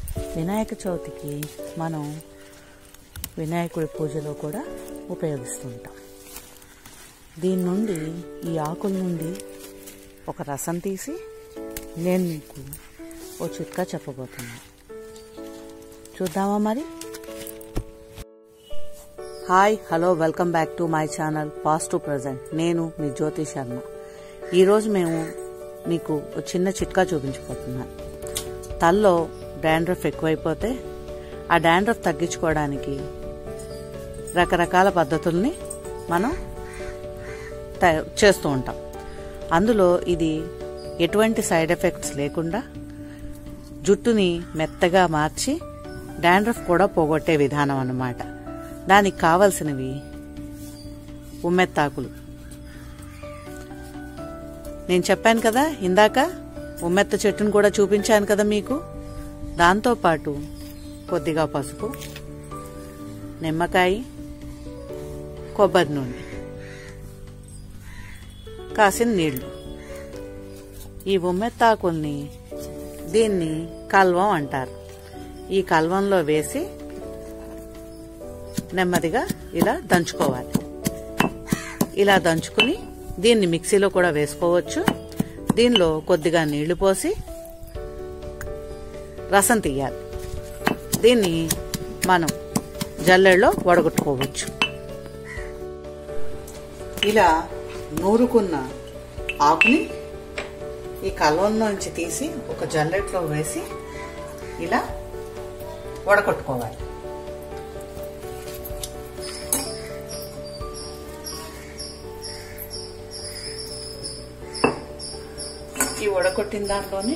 వినాయక చవితికి మనం వినాయకుడి పూజలో కూడా ఉపయోగిస్తుంటాం దీని నుండి ఈ ఆకుల నుండి ఒక రసం తీసి నేను మీకు ఓ చిట్కా చెప్పబోతున్నాను చూద్దామా మరి hi hello welcome back to my channel past to present నేను మీ జ్యోతి శర్మ ఈరోజు మేము మీకు ఒక చిన్న చిట్కా చూపించబోతున్నాను తల్లో డాండ్రఫ్ ఎక్కువైపోతే ఆ డాండ్రఫ్ తగ్గించుకోవడానికి రకరకాల పద్ధతుల్ని మనం తయ- చేస్తూ ఉంటాం అందులో ఇది ఎటువంటి సైడ్ ఎఫెక్ట్స్ లేకుండా జుట్టుని మెత్తగా మార్చి డాండ్రఫ్ కూడా పోగొట్టే విధానం అన్నమాట దానికి కావలసినవి ఉమ్మెత్తాకులు నేను చెప్పాను కదా ఇందాక ఉమ్మెత్త చెట్టును కూడా చూపించాను కదా మీకు దాంతోపాటు కొద్దిగా పసుపు నిమ్మకాయ కొబ్బరి నూనె కాసిన నీళ్లు ఈ ఉమ్మెత్తాకుల్ని దీన్ని కల్వం అంటారు ఈ కల్వంలో వేసి నెమ్మదిగా ఇలా దంచుకోవాలి ఇలా దంచుకుని దీన్ని మిక్సీలో కూడా వేసుకోవచ్చు దీనిలో కొద్దిగా నీళ్లు పోసి రసం తీయాలి దీన్ని మనం జల్లెడలో వడగొట్టుకోవచ్చు ఇలా నూరుకున్న ఆకుని ఈ కలవంలోంచి తీసి ఒక జల్లెట్లో వేసి ఇలా వడకొట్టుకోవాలి ఈ వడకొట్టిన దాంట్లోనే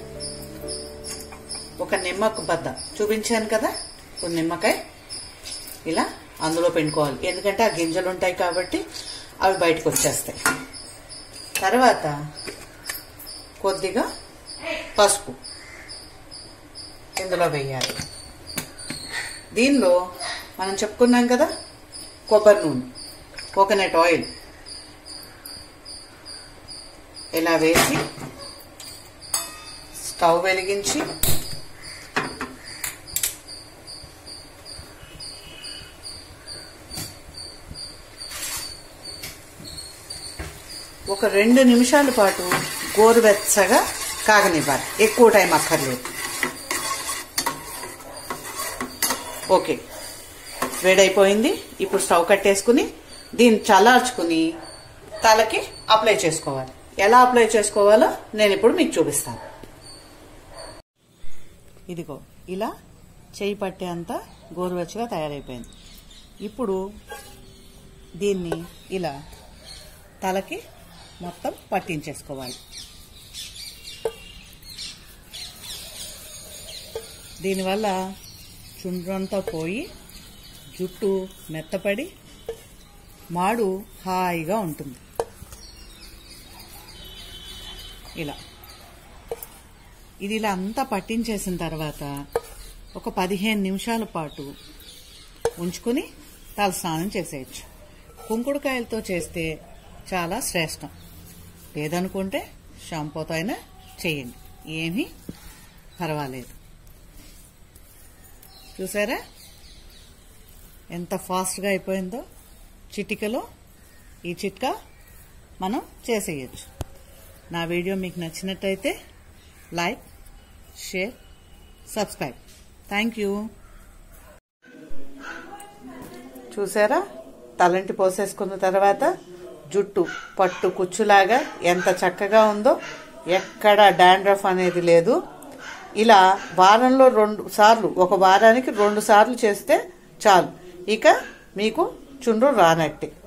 ఒక నిమ్మకు బద్ద చూపించాను కదా ఒక నిమ్మకాయ ఇలా అందులో పెట్టుకోవాలి ఎందుకంటే ఆ గింజలు ఉంటాయి కాబట్టి అవి బయటకు వచ్చేస్తాయి తర్వాత కొద్దిగా పసుపు ఇందులో వేయాలి దీనిలో మనం చెప్పుకున్నాం కదా కొబ్బరి నూనె కోకోనట్ ఆయిల్ ఇలా వేసి స్టవ్ వెలిగించి ఒక రెండు నిమిషాల పాటు గోరువెచ్చగా కాగనివ్వాలి ఎక్కువ టైం అక్కర్లేదు ఓకే వేడైపోయింది ఇప్పుడు స్టవ్ కట్టేసుకుని దీన్ని చల్లార్చుకుని తలకి అప్లై చేసుకోవాలి ఎలా అప్లై చేసుకోవాలో నేను ఇప్పుడు మీకు చూపిస్తాను ఇదిగో ఇలా చేయి పట్టేంత గోరువెచ్చగా తయారైపోయింది ఇప్పుడు దీన్ని ఇలా తలకి మొత్తం పట్టించేసుకోవాలి దీనివల్ల చుండ్రంతా పోయి జుట్టు మెత్తపడి మాడు హాయిగా ఉంటుంది ఇలా ఇది ఇలా అంతా పట్టించేసిన తర్వాత ఒక పదిహేను నిమిషాల పాటు ఉంచుకుని తలస్నానం చేసేయచ్చు కుంకుడుకాయలతో చేస్తే చాలా శ్రేష్టం లేదనుకుంటే షాంపూతో అయినా చేయండి ఏమీ పర్వాలేదు చూసారా ఎంత ఫాస్ట్గా అయిపోయిందో చిటికలో ఈ చిట్కా మనం చేసేయచ్చు నా వీడియో మీకు నచ్చినట్టయితే like share subscribe thank you చూసారా తలంటి పోసేసుకున్న తర్వాత జుట్టు పట్టు కుచ్చులాగా ఎంత చక్కగా ఉందో ఎక్కడ డాండ్రఫ్ అనేది లేదు ఇలా వారంలో రెండు సార్లు ఒక వారానికి రెండు సార్లు చేస్తే చాలు ఇక మీకు చుండ్రు రానట్టే